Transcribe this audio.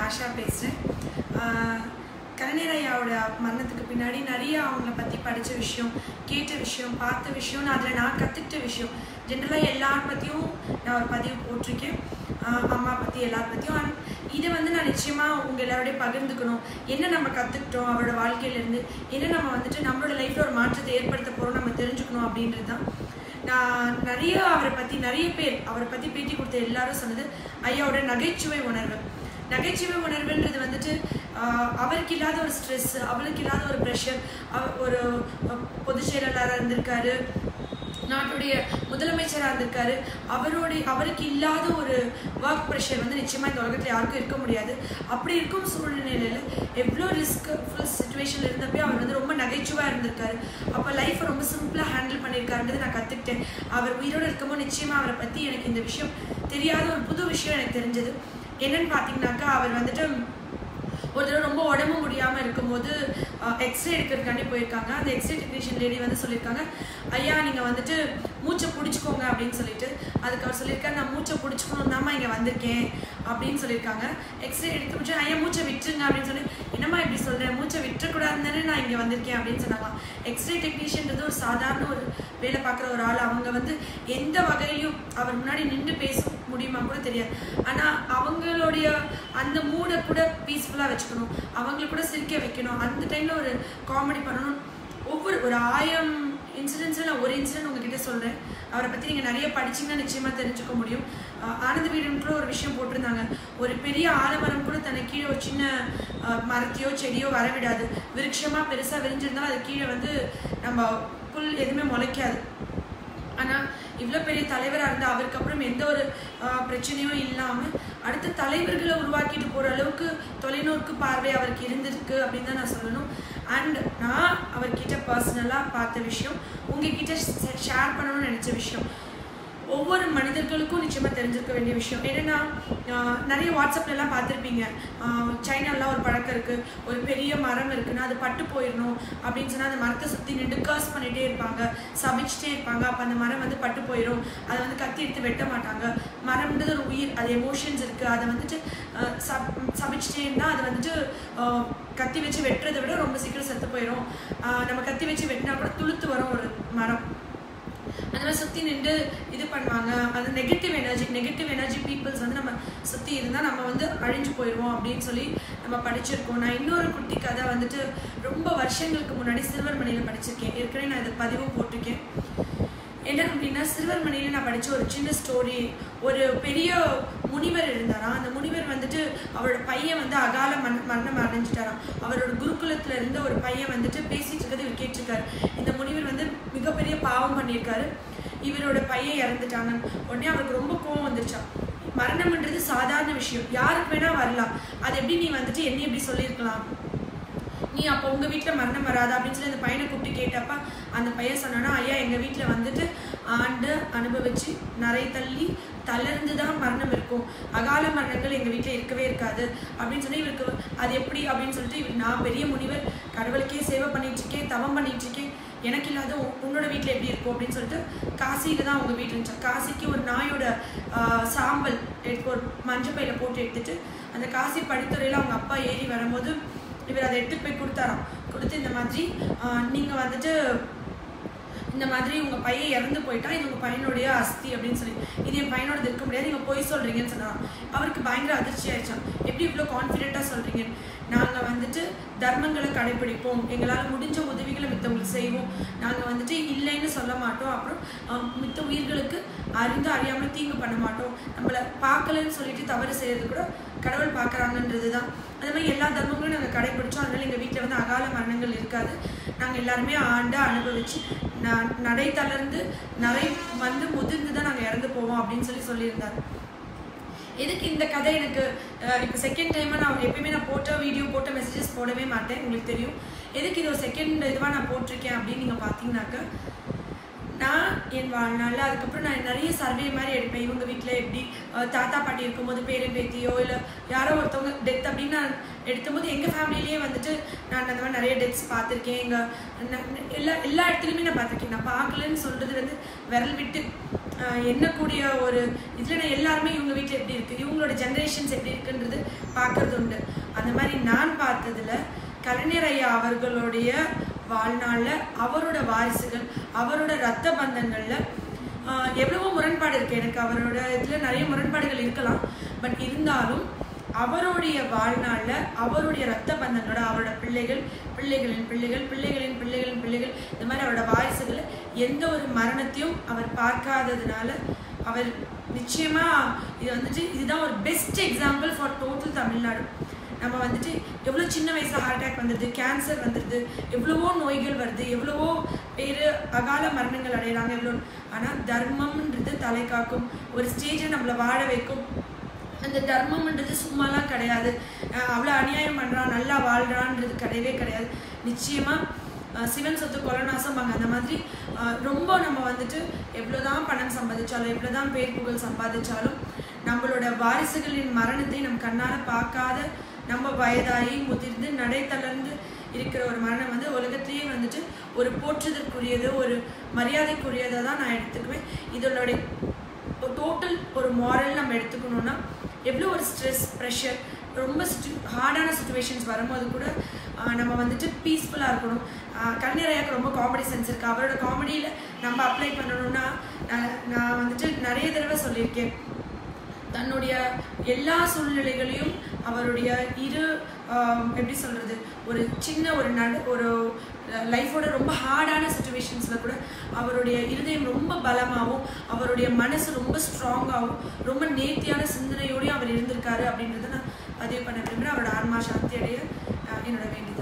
ஆஷா பேசுகிறேன் கலைஞரையாவோட மரணத்துக்கு பின்னாடி நிறைய அவங்கள பற்றி படித்த விஷயம் கேட்ட விஷயம் பார்த்த விஷயம் நான் அதில் நான் கற்றுக்கிட்ட விஷயம் ஜென்ரலாக எல்லார் பற்றியும் நான் ஒரு பதிவு போட்டிருக்கேன் ஆஹ் அம்மா பற்றி எல்லார் பற்றியும் அண்ட் இதை வந்து நான் நிச்சயமாக உங்கள் எல்லாரோடய பகிர்ந்துக்கணும் என்ன நம்ம கற்றுக்கிட்டோம் அவரோட வாழ்க்கையிலேருந்து என்ன நம்ம வந்துட்டு நம்மளோட லைஃப்பில் ஒரு மாற்றத்தை ஏற்படுத்த போகிறோம் நம்ம தெரிஞ்சுக்கணும் அப்படின்றது தான் நான் நிறைய அவரை பற்றி நிறைய பேர் அவரை பற்றி பேட்டி கொடுத்த எல்லாரும் சொன்னது ஐயாவோட நகைச்சுவை உணர்வு நகைச்சுவை உணர்வுன்றது வந்துட்டு ஆஹ் அவருக்கு இல்லாத ஒரு ஸ்ட்ரெஸ் அவளுக்கு இல்லாத ஒரு ப்ரெஷர் அவ ஒரு அஹ், பொதுச் செயலாளராக இருந்திருக்காரு நாட்டுடைய முதலமைச்சராக இருந்திருக்காரு அவருடைய அவருக்கு இல்லாத ஒரு ஒர்க் ப்ரெஷர் வந்து நிச்சயமாக இந்த உலகத்தில் யாருக்கும் இருக்க முடியாது அப்படி இருக்கும் சூழ்நிலையில் எவ்வளோ ரிஸ்க் ஃபுல் சுச்சுவேஷனில் இருந்தப்போ அவர் வந்து ரொம்ப நகைச்சுவாக இருந்திருக்காரு அப்போ லைஃப்பை ரொம்ப சிம்பிளாக ஹேண்டில் பண்ணியிருக்காருன்றது நான் கற்றுக்கிட்டேன் அவர் உயிரோடு இருக்கும்போது நிச்சயமாக அவரை பற்றி எனக்கு இந்த விஷயம் தெரியாத ஒரு புது விஷயம் எனக்கு தெரிஞ்சது என்னன்னு பார்த்தீங்கன்னாக்கா அவர் வந்துட்டு ஒரு தடவை ரொம்ப உடம்பு முடியாமல் இருக்கும்போது எக்ஸ்ரே எடுக்கிறதுக்காண்டி போயிருக்காங்க அந்த எக்ஸ்ரே டெக்னீஷியன் லேடி வந்து சொல்லியிருக்காங்க ஐயா நீங்கள் வந்துட்டு மூச்சை பிடிச்சிக்கோங்க அப்படின்னு சொல்லிட்டு அதுக்கு அவர் சொல்லியிருக்காரு நான் மூச்சை பிடிச்சிக்கணும் தாம்மா இங்கே வந்திருக்கேன் அப்படின்னு சொல்லியிருக்காங்க எக்ஸ்ரே எடுத்து முடிச்சு ஐயா மூச்சை விட்டுருங்க அப்படின்னு சொல்லி என்னம்மா இப்படி சொல்கிறேன் மூச்சை விட்டுறக்கூடாதுன்னு தானே நான் இங்கே வந்திருக்கேன் அப்படின்னு சொன்னாங்களாம் எக்ஸ்ரே டெக்னீஷியன்றது ஒரு சாதாரண ஒரு வேலை பார்க்குற ஒரு ஆள் அவங்க வந்து எந்த வகையிலையும் அவர் முன்னாடி நின்று பேச முடியுமா கூட தெரியாது ஆனால் அவங்களுடைய அந்த மூடை கூட பீஸ்ஃபுல்லாக வச்சுக்கணும் அவங்களை கூட சிரிக்க வைக்கணும் அந்த டைமில் ஒரு காமெடி பண்ணணும் ஒவ்வொரு ஒரு ஆயிரம் இன்சிடென்ட்ஸில் நான் ஒரு இன்சிடென்ட் உங்ககிட்ட சொல்கிறேன் அவரை பற்றி நீங்கள் நிறைய படிச்சீங்கன்னா நிச்சயமாக தெரிஞ்சுக்க முடியும் ஆஹ் ஆனந்த வீடுன்னு கூட ஒரு விஷயம் போட்டிருந்தாங்க ஒரு பெரிய ஆலமரம் கூட தனக்கு கீழே ஒரு சின்ன ஆஹ் மரத்தையோ செடியோ வரவிடாது விருட்சமாக பெருசாக விரிஞ்சிருந்தால் அது கீழே வந்து நம்ம புல் எதுவுமே முளைக்காது ஆனால் இவ்வளோ பெரிய தலைவராக இருந்து அவருக்கு அப்புறம் எந்த ஒரு ஆஹ், பிரச்சனையும் இல்லாமல் அடுத்த தலைவர்களை உருவாக்கிட்டு போகிற அளவுக்கு தொலைநோக்கு பார்வை அவருக்கு இருந்திருக்கு அப்படின்னு தான் நான் சொல்லணும் அண்ட் நான் அவர்கிட்ட பர்சனலாக பார்த்த விஷயம் உங்ககிட்ட ஷேர் பண்ணணும்னு நினச்ச விஷயம் ஒவ்வொரு மனிதர்களுக்கும் நிச்சயமாக தெரிஞ்சிருக்க வேண்டிய விஷயம் என்னென்னா ஆஹ், நிறைய வாட்ஸ்அப்ல எல்லாம் பார்த்துருப்பீங்க சைனாலாம் ஒரு பழக்கம் இருக்குது ஒரு பெரிய மரம் இருக்குன்னா அது பட்டு போயிடணும் அப்படின்னு சொன்னால் அந்த மரத்தை சுற்றி நின்று கர்ஸ் பண்ணிகிட்டே இருப்பாங்க சபிச்சுட்டே இருப்பாங்க அப்போ அந்த மரம் வந்து பட்டு போயிடும் அதை வந்து கத்தி எடுத்து வெட்ட மாட்டாங்க மரம்ன்றது ஒரு உயிர் அது எமோஷன்ஸ் இருக்குது அதை வந்துட்டு ஆஹ், சப் சபிச்சுட்டே இருந்தால் அது வந்துட்டு ஆஹ், கத்தி வச்சு வெட்டுறதை விட ரொம்ப சீக்கிரம் செத்து போயிடும் ஆஹ், நம்ம கத்தி வச்சு வெட்டினா கூட துளுத்து வரும் ஒரு மரம் அந்த மாதிரி சுற்றி நின்று இது பண்ணுவாங்க அந்த negative energy negative energy peoples வந்து நம்ம சுற்றி இருந்தால் நம்ம வந்து அழிஞ்சு போயிடுவோம் அப்படின்னு சொல்லி நம்ம படிச்சிருக்கோம் நான் இன்னொரு குட்டி கதை வந்துட்டு ரொம்ப வருஷங்களுக்கு முன்னாடி சிறுவர்மணியில் படிச்சிருக்கேன் ஏற்கனவே நான் இதை பதிவும் போட்டிருக்கேன் என்ன அப்படின்னா சிறுவர்மணியில் நான் படித்த ஒரு சின்ன ஸ்டோரி ஒரு பெரிய முனிவர் இருந்தாராம் அந்த முனிவர் வந்துட்டு அவரோட பையன் வந்து அகால மரண மரணம் அடைஞ்சிட்டாராம் அவரோட குருகுலத்துல இருந்த ஒரு பையன் வந்துட்டு பேசிட்டு இருக்கிறது இவர் கேட்டிருக்காரு இந்த முனிவர் வந்து மிகப்பெரிய பாவம் பண்ணியிருக்காரு இவரோட பையன் இறந்துட்டாங்க உடனே அவருக்கு ரொம்ப கோவம் வந்துருச்சாம் மரணம்ன்றது சாதாரண விஷயம் யாருக்கு வேணா வரலாம் அது எப்படி நீ வந்துட்டு என்ன எப்படி சொல்லியிருக்கலாம் நீ அப்போ உங்கள் வீட்டில் மரணம் வராதா அப்படின்னு சொல்லி அந்த பையனை கூப்பிட்டு கேட்டப்ப அந்த பையன் சொன்னானா ஐயா எங்கள் வீட்டில் வந்துட்டு ஆண்டு அனுபவிச்சு நிறை தள்ளி தளர்ந்து தான் மரணம் இருக்கும் அகால மரணங்கள் எங்கள் வீட்டில் இருக்கவே இருக்காது அப்படின்னு சொல்லி இவருக்கு அது எப்படி அப்படின்னு சொல்லிட்டு இவர் நான் பெரிய முனிவர் கடவுளுக்கே சேவை பண்ணிட்டு இருக்கேன் தவம் பண்ணிட்டு இருக்கேன் எனக்கு இல்லாத உன்- உன்னோட வீட்டில் எப்படி இருக்கும் அப்படின்னு சொல்லிட்டு காசியில் தான் உங்கள் வீட்டு இருந்துச்சு காசிக்கு ஒரு நாயோட ஆஹ், சாம்பல் எடுத்து ஒரு மஞ்சள் பையில போட்டு எடுத்துட்டு அந்த காசி படித்துறையில் அவங்க அப்பா ஏறி வரும்போது இவர் அதை எடுத்துட்டு போய் கொடுத்தாராம் கொடுத்து இந்த மாதிரி நீங்கள் வந்துட்டு இந்த மாதிரி உங்கள் பையன் இறந்து போயிட்டா இது உங்கள் பையனுடைய அஸ்தி அப்படின்னு சொல்லி இது என் பையனோடது இருக்க முடியாது நீங்கள் பொய் சொல்கிறீங்கன்னு சொன்னாராம் அவருக்கு பயங்கர அதிர்ச்சி ஆயிடுச்சான் எப்படி இவ்வளோ கான்ஃபிடென்ட்டாக சொல்கிறீங்க நாங்கள் வந்துட்டு தர்மங்களை கடைபிடிப்போம் எங்களால் முடிஞ்ச உதவிகளை மித்தவங்களுக்கு செய்வோம் நாங்கள் வந்துட்டு இல்லைன்னு சொல்ல மாட்டோம் அப்புறம் ஆஹ், மித்த உயிர்களுக்கு அறிந்து அறியாமல் தீங்கு பண்ண மாட்டோம் நம்மளை பார்க்கலன்னு சொல்லிட்டு தவறு செய்யறது கூட கடவுள் பார்க்குறாங்கன்றது தான் அதே மாதிரி எல்லா தர்மங்களும் நாங்கள் கடைபிடிச்சோம் அதனால எங்கள் வீட்டில் வந்து அகால மரணங்கள் இருக்காது நாங்கள் எல்லாருமே ஆண்டு அனுபவிச்சு ந- நடை தளர்ந்து நடை வந்து முதிர்ந்து தான் நாங்கள் இறந்து போவோம் அப்படின்னு சொல்லி சொல்லியிருந்தார் எதுக்கு இந்த கதை எனக்கு இப்போ செகண்ட் டைமாக நான் எப்பயுமே நான் போட்ட வீடியோ போட்ட மெசேஜஸ் போடவே மாட்டேன் உங்களுக்கு தெரியும் எதுக்கு இது ஒரு செகண்ட் இதுவாக நான் போட்டிருக்கேன் அப்படின்னு நீங்கள் பார்த்தீங்கன்னாக்க நான் என் வாழ்நாளில் அதுக்கப்புறம் நான் நிறைய சர்வே மாதிரி எடுப்பேன் இவங்க வீட்டில் எப்படி அஹ், தாத்தா பாட்டி இருக்கும்போது பேரன் பேத்தியோ இல்லை யாரோ ஒருத்தவங்க டெத் அப்படின்னு நான் எடுக்கும்போது எங்கள் ஃபேமிலிலேயே வந்துட்டு நான் அந்த மாதிரி நிறைய டெத்ஸ் பார்த்துருக்கேன் எங்கள் எல்லா எல்லா இடத்துலையுமே நான் பார்த்துருக்கேன் நான் பார்க்கலன்னு சொல்கிறது வந்து விரல் விட்டு ஆஹ் எண்ணக்கூடிய ஒரு இதில் நான் எல்லாருமே இவங்க வீட்டில் எப்படி இருக்குது இவங்களோட ஜென்ரேஷன்ஸ் எப்படி இருக்குன்றது பார்க்கறது உண்டு அந்த மாதிரி நான் பார்த்ததுல கலைஞர் ஐயா அவர்களுடைய வாழ்நாளில் அவரோட வாரிசுகள் அவரோட ரத்த பந்தங்களில் ஆஹ் எவ்வளவோ முரண்பாடு இருக்குது எனக்கு அவரோட இதில் நிறைய முரண்பாடுகள் இருக்கலாம் பட் இருந்தாலும் அவருடைய வாழ்நாளில் அவருடைய ரத்த பந்தங்களோட அவரோட பிள்ளைகள் பிள்ளைகளின் பிள்ளைகள் பிள்ளைகளின் பிள்ளைகளின் பிள்ளைகள் இந்த மாதிரி அவரோட வாரிசுகள் எந்த ஒரு மரணத்தையும் அவர் பார்க்காததுனால அவர் நிச்சயமா இது வந்துட்டு இதுதான் ஒரு best example for total Tamil Nadu நம்ம வந்துட்டு எவ்வளோ சின்ன வயசுல ஹார்ட் அட்டாக் வந்துடுது கேன்சர் வந்துடுது எவ்வளவோ நோய்கள் வருது எவ்வளவோ பேர் அகால மரணங்கள் அடைகிறாங்க எவ்வளோ ஆனால் தர்மம்ன்றது தலை காக்கும் ஒரு ஸ்டேஜை நம்மளை வாழ வைக்கும் அந்த தர்மம்ன்றது சும்மாலாம் கிடையாது அஹ் அவ்வளோ அநியாயம் பண்ணுறான் நல்லா வாழ்றான்றது கிடையவே கிடையாது நிச்சயமாக சிவன் சொத்து கொலநாசம்பாங்க அந்த மாதிரி அஹ் ரொம்ப நம்ம வந்துட்டு எவ்வளோதான் பணம் சம்பாதிச்சாலும் எவ்வளோதான் பேர் புகழ் சம்பாதிச்சாலும் நம்மளோட வாரிசுகளின் மரணத்தை நம் கண்ணால் பார்க்காத நம்ம வயதாகி முதிர்ந்து நடை தளர்ந்து இருக்கிற ஒரு மரணம் வந்து உலகத்திலேயே வந்துட்டு ஒரு போற்றுதற்குரியது ஒரு மரியாதைக்குரியதை தான் நான் எடுத்துக்குவேன் இதனுடைய டோட்டல் ஒரு மாரல் நம்ம எடுத்துக்கணும்னா எவ்வளோ ஒரு ஸ்ட்ரெஸ் ப்ரெஷர் ரொம்ப ஹார்டான சுச்சுவேஷன்ஸ் வரும்போது கூட ஆஹ் நம்ம வந்துட்டு பீஸ்ஃபுல்லாக இருக்கணும் ஆஹ் கலைஞர் ஐயாக்கு ரொம்ப காமெடி சென்ஸ் இருக்குது அவரோட காமெடியில் நம்ம அப்ளை பண்ணணும்னா நான் நான் வந்துட்டு நிறைய தடவை சொல்லியிருக்கேன் தன்னுடைய எல்லா சூழ்நிலைகளையும் அவருடைய இரு ஆம், எப்படி சொல்கிறது ஒரு சின்ன ஒரு நடு ஒரு லைஃபோட ரொம்ப ஹார்டான சுச்சுவேஷன்ஸில் கூட அவருடைய இருதயம் ரொம்ப பலமாகவும் அவருடைய மனசு ரொம்ப ஸ்ட்ராங்காகவும் ரொம்ப நேர்த்தியான சிந்தனையோடையும் அவர் இருந்திருக்காரு அப்படின்றத நான் பதிவு பண்ண விரும்புகிறேன் அவரோட ஆன்மா சாந்தி அடைய ஆஹ், என்னோட வேண்டுதல்